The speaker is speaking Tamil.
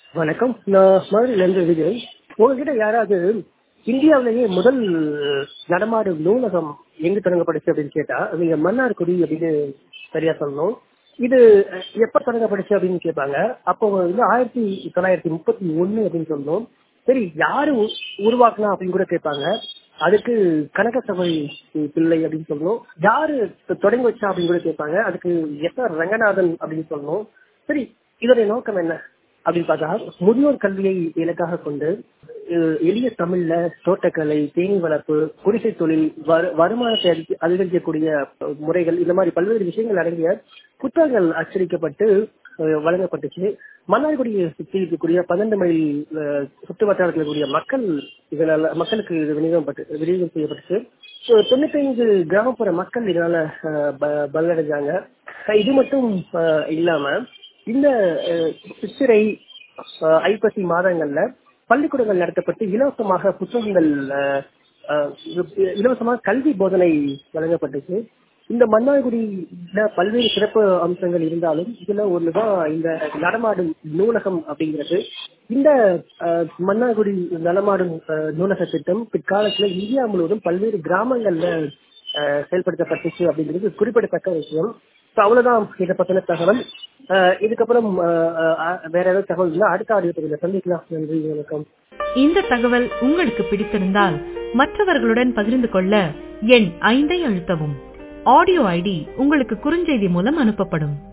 வணக்கம் நான் மதுரையிலேருந்து விஜய் உங்ககிட்ட யாராவது இந்தியாவிலேயே முதல் நடமாடும் நூலகம் எங்கு தொடங்கப்பட்டுச்சு அப்படின்னு கேட்டா நீங்க மன்னார்குடி அப்படின்னு சரியா சொல்லணும் இது அஹ், எப்ப தொடங்கப்பட்டுச்சு அப்படின்னு கேட்பாங்க அப்போ வந்து ஆயிரத்தி தொள்ளாயிரத்தி முப்பத்தி ஒண்ணு அப்படின்னு சொல்லணும் சரி யாரு உ- உருவாக்குனா அப்படின்னு கூட கேட்பாங்க அதுக்கு கனக சபை பிள்ளை அப்படின்னு சொல்லணும் யாரு தொடங்கி வச்சா அப்படின்னு கூட கேட்பாங்க அதுக்கு எஸ் ஆர் ரங்கநாதன் அப்படின்னு சொல்லணும் சரி இதோடைய நோக்கம் என்ன அப்படின்னு பார்த்தா முதியோர் கல்வியை இலக்காக கொண்டு அஹ், எளிய தமிழ்ல தோட்டக்கலை தேனீ வளர்ப்பு குடிசை தொழில் வரு- வருமானத்தை அதிக- அதிகரிக்கக்கூடிய அஹ், முறைகள் இந்த மாதிரி பல்வேறு விஷயங்கள் அடங்கிய புத்தகங்கள் அச்சடிக்கப்பட்டு அஹ், வழங்கப்பட்டுச்சு மன்னார்குடியை சுற்றி இருக்கக்கூடிய பன்னெண்டு மைல் அஹ், சுற்று வட்டாரத்தில் இருக்கக்கூடிய மக்கள் இதனால மக்களுக்கு இது விநியோகப்பட்டு விநியோகம் செய்யப்பட்டுச்சு So, தொண்ணூத்தைந்து கிராமப்புற மக்கள் இதனால அஹ், ப- பலனடைஞ்சாங்க அஹ், இது மட்டும் அஹ், இல்லாம இந்த அஹ், சித்திரை அஹ், ஐப்பசி மாதங்கள்ல பள்ளிக்கூடங்கள் நடத்தப்பட்டு இலவசமாக புத்தகங்கள் அஹ், அஹ், இலவசமாக கல்வி போதனை வழங்கப்பட்டுச்சு இந்த மன்னார்குடியில பல்வேறு சிறப்பு அம்சங்கள் இருந்தாலும் இதுல ஒண்ணுதான் இந்த நடமாடும் நூலகம் அப்படிங்கிறது இந்த அஹ், மன்னார்குடி நடமாடும் அஹ், நூலக திட்டம் பிற்காலத்துல இந்தியா முழுவதும் பல்வேறு கிராமங்கள்ல அஹ், செயல்படுத்தப்பட்டுச்சு அப்படிங்கிறது குறிப்பிடத்தக்க விஷயம் So, அவ்வளவுதான் இதை பத்தின தகவல் அஹ், இதுக்கப்புறம் அஹ், அஹ், வேற ஏதாவது தகவல் இருந்தா அடுத்த ஆடியோ பதிவில் சந்திக்கலாம் நன்றி வணக்கம் இந்த தகவல் உங்களுக்கு பிடித்திருந்தால் மற்றவர்களுடன் பகிர்ந்து கொள்ள எண் ஐந்தை அழுத்தவும் ஆடியோ ஐடி உங்களுக்கு குறுஞ்செய்தி மூலம் அனுப்பப்படும்